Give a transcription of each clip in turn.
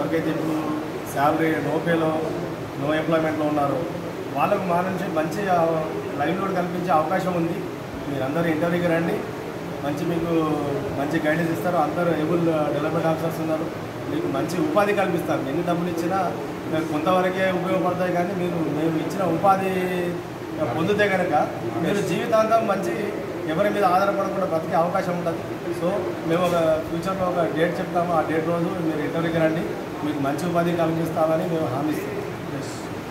ఎవరికైతే ఇప్పుడు salary నోపేలో no ఎంప్లాయ్మెంట్లో ఉన్నారో వాళ్ళకు మా నుంచి మంచి లైవ్లోడ్ కల్పించే అవకాశం ఉంది మీరందరూ ఇంటర్వ్యూకి రండి మంచి మీకు మంచి గైడెన్స్ ఇస్తారు అందరూ ఏబుల్ డెవలప్మెంట్ ఆఫీసర్స్ ఉన్నారు మీకు మంచి ఉపాధి కల్పిస్తారు ఎన్ని డబ్బులు ఇచ్చినా మీకు కొంతవరకే ఉపయోగపడతాయి కానీ మీరు మేము ఇచ్చిన ఉపాధి పొందితే కనుక మీరు జీవితాంతం మంచి ఎవరి మీద ఆధారపడకుండా బ్రతికే అవకాశం ఉంటుంది సో మేము ఒక ఫ్యూచర్లో ఒక డేట్ చెప్తాము ఆ డేట్ రోజు మీరు ఇంటర్వ్యూకి రండి మీకు మంచి ఉపాధి కలిగిస్తామని మేము హామీ ఇస్తాం ఎస్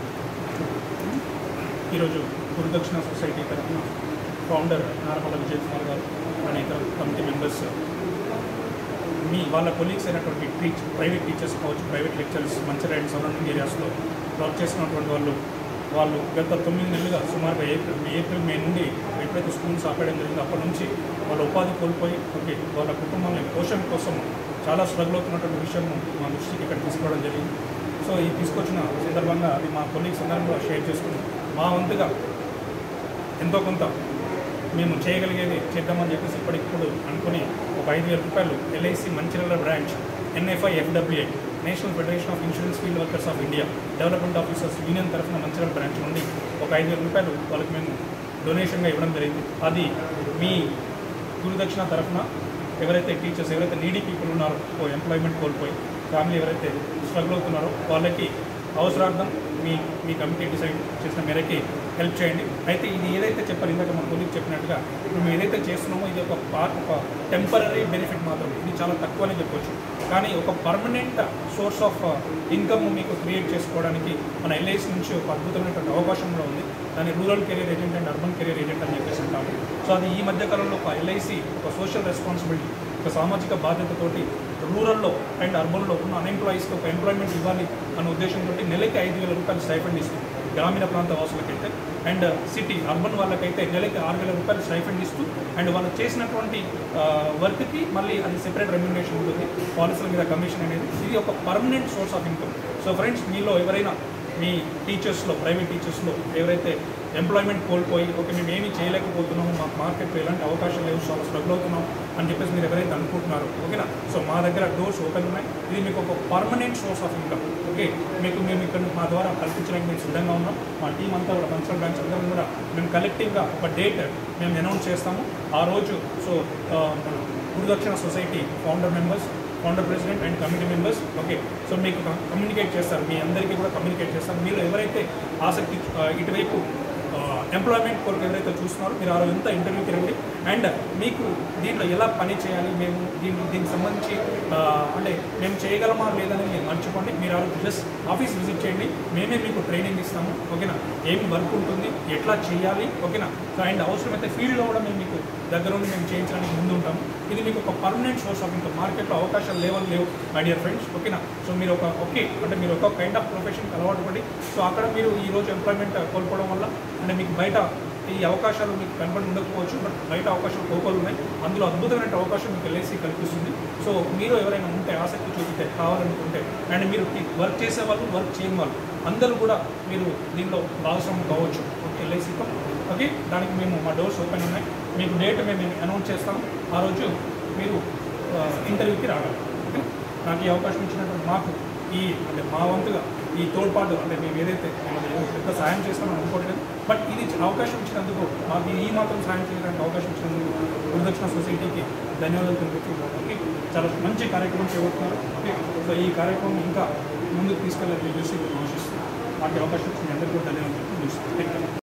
ఈరోజు గురుదక్షిణ సొసైటీ తరఫున ఫౌండర్ నారపల్ల విజయ్ కుమార్ గారు మన ఇతర కమిటీ మెంబర్స్ మీ వాళ్ళ కొలీగ్స్ అయినటువంటి టీచ్ ప్రైవేట్ టీచర్స్ కావచ్చు private lecturers Mancherial and surrounding ఏరియాస్లో వర్క్ చేసినటువంటి వాళ్ళు వాళ్ళు గత తొమ్మిది నెలలుగా సుమారుగా ఏప్రిల్ ఏప్రిల్ మే నుండి ఎప్పుడైతే స్కూల్స్ ఆపేయడం జరిగిందో అప్పటి నుంచి వాళ్ళ ఉపాధి కోల్పోయి ఓకే వాళ్ళ కుటుంబాన్ని పోషణ కోసం చాలా స్ట్రగుల్ అవుతున్నటువంటి విషయం మా దృష్టికి ఇక్కడ తీసుకోవడం జరిగింది సో ఈ తీసుకొచ్చిన సందర్భంగా అది మా కొలీగ్స్ అందరం కూడా షేర్ చేసుకుని మా వంతుగా ఎంతో కొంత మేము చేయగలిగేది చేద్దామని చెప్పేసి ఇప్పటికిప్పుడు అనుకుని ఒక ఐదు వేల రూపాయలు LIC Mancherial branch NFI FWI national federation of insurance field workers of India development officers union తరఫున మంచిర్యాల బ్రాంచ్ నుండి ఒక ఐదు వేల రూపాయలు వాళ్ళకి మేము డొనేషన్గా ఇవ్వడం జరిగింది అది మీ గురుదక్షిణ తరఫున ఎవరైతే టీచర్స్ ఎవరైతే నీడీ పీపుల్ ఉన్నారో ఓ ఎంప్లాయ్మెంట్ కోల్పోయి ఫ్యామిలీ ఎవరైతే స్ట్రగుల్ అవుతున్నారో వాళ్ళకి అవసరార్థం మీ మీ కమిటీ డిసైడ్ చేసిన మేరకి హెల్ప్ చేయండి అయితే ఇది ఏదైతే చెప్పారు ఇందాక మన కొలీగ్ చెప్పినట్టుగా ఇప్పుడు మేము ఏదైతే చేస్తున్నామో ఇది ఒక పార్ట్ ఒక టెంపరీ బెనిఫిట్ మాత్రమే ఇది చాలా తక్కువ అని చెప్పొచ్చు కానీ ఒక పర్మనెంట్ సోర్స్ ఆఫ్ ఇన్కమ్ మీకు క్రియేట్ చేసుకోవడానికి మన ఎల్ఐసి నుంచి ఒక అద్భుతమైనటువంటి అవకాశం కూడా ఉంది దాన్ని rural career agent and urban career agent అని చెప్పేసి అంటాము సో అది ఈ మధ్య కాలంలో ఒక ఎల్ఐసి ఒక సోషల్ రెస్పాన్సిబిలిటీ ఒక సామాజిక బాధ్యతతోటి రూరల్లో అండ్ అర్బన్లో ఉన్న అన్ఎంప్లాయీస్కి ఒక ఎంప్లాయ్మెంట్ ఇవ్వాలి అనే ఉద్దేశంతో నెలకి ఐదు వేల రూపాయలు స్టైఫండ్ ఇస్తుంది గ్రామీణ ప్రాంత వాసులకైతే అండ్ సిటీ అర్బన్ వాళ్ళకైతే నెలకి ఆరు వేల రూపాయలు స్టైఫండ్ ఇస్తూ అండ్ వాళ్ళు చేసినటువంటి వర్క్కి మళ్ళీ అది సెపరేట్ రెమ్యునేషన్ ఉంటుంది పాలసీల మీద కమిషన్ అనేది ఇది ఒక permanent source of income so friends మీలో ఎవరైనా మీ టీచర్స్లో ప్రైవేట్ టీచర్స్లో ఎవరైతే ఎంప్లాయ్మెంట్ కోల్పోయి ఓకే మేము ఏమీ చేయలేకపోతున్నాము మాకు మార్కెట్లో ఎలాంటి అవకాశం లేవు చాలా స్ట్రగుల్ అవుతున్నాం అని చెప్పేసి మీరు ఎవరైతే అనుకుంటున్నారో ఓకేనా సో మా దగ్గర డోర్స్ ఓపెన్ ఉన్నాయి ఇది మీకు ఒక permanent source of income okay మీకు మేము ఇక్కడ మా ద్వారా కల్పించడానికి మేము సిద్ధంగా ఉన్నాం మా టీం అంతా కూడా కన్సల్ట్ బ్యాంక్స్ అందరం కూడా మేము కలెక్టివ్గా ఒక డేట్ మేము అనౌన్స్ చేస్తాము ఆ రోజు సో ఆ, మన Gurudakshina society founder members founder president and committee members okay so మీకు కమ్యూనికేట్ చేస్తారు మీ అందరికీ కూడా కమ్యూనికేట్ చేస్తారు మీరు ఎవరైతే ఆసక్తి ఆ, ఇటువైపు ఎంప్లాయ్మెంట్ కొరకు ఎవరైతే చూస్తున్నారో మీరు ఆ రోజు ఎంత ఇంటర్వ్యూకి రండి అండ్ మీకు దీంట్లో ఎలా పని చేయాలి మేము దీని దీనికి సంబంధించి ఆ, అంటే మేము చేయగలమా లేదని మీరు మర్చిపోండి మీరు ఆ రోజు జస్ట్ ఆఫీస్ విజిట్ చేయండి మేమే మీకు ట్రైనింగ్ ఇస్తాము ఓకేనా ఏం వర్క్ ఉంటుంది ఎట్లా చేయాలి ఓకేనా సో అండ్ అవసరమైతే ఫీల్డ్లో కూడా మేము మీకు దగ్గర ఉండి మేము చేయించడానికి ముందు ఉంటాము ఇది మీకు ఒక పర్మనెంట్ సోర్స్ ఆఫ్ ఇన్కమ్ మార్కెట్లో అవకాశాలు లేవని లేవు మై డియర్ ఫ్రెండ్స్ ఓకేనా సో మీరు ఒక ఓకే అంటే మీరు ఒక కైండ్ ఆఫ్ ప్రొఫెషన్కి అలవాటు పడి సో అక్కడ మీరు ఈ రోజు ఎంప్లాయ్మెంట్ కోల్పోవడం వల్ల అంటే మీకు బయట ఈ అవకాశాలు మీకు కనబడి ఉండకపోవచ్చు బట్ బయట అవకాశాలు కోపాలు ఉన్నాయి అందులో అద్భుతమైన అవకాశం మీకు ఎల్ఐసి కల్పిస్తుంది సో మీరు ఎవరైనా ఉంటే ఆసక్తి చూపితే కావాలనుకుంటే అండ్ మీరు వర్క్ చేసే వాళ్ళు వర్క్ చేయని వాళ్ళు అందరూ కూడా మీరు దీనిలో భాగస్వామ్యం కావచ్చు ఓకే ఎల్ఐసితో ఓకే దానికి మేము మా డోర్స్ ఓపెన్ ఉన్నాయి మీకు డేట్ మేము అనౌన్స్ చేస్తాం ఆ రోజు మీరు ఆ, ఇంటర్వ్యూకి రావాలి ఓకే నాకు ఈ అవకాశం ఇచ్చినటువంటి మాకు ఈ అంటే మా వంతుగా ఈ తోడ్పాటు అంటే మేము ఏదైతే మిమ్మల్ని ఏదో పెద్ద సాయం చేస్తామని అనుకోవట్లేదు బట్ ఇది అవకాశం ఇచ్చినందుకు మాకు ఈ మాత్రం సాయం చేయడానికి అవకాశం ఇచ్చినందుకు గురుదక్షిణ సొసైటీకి ధన్యవాదాలు తెలుపుతున్నాను ఓకే చాలా మంచి కార్యక్రమం చేపడుతున్నారు ఓకే సో ఈ కార్యక్రమం ఇంకా ముందుకు తీసుకెళ్ళాలని చూసి ఆశిస్తున్నాను మాకు ఈ అవకాశం ఇచ్చిన అందరికీ కూడా ధన్యవాదాలు తెలుపుతున్నాను థ్యాంక్ యూ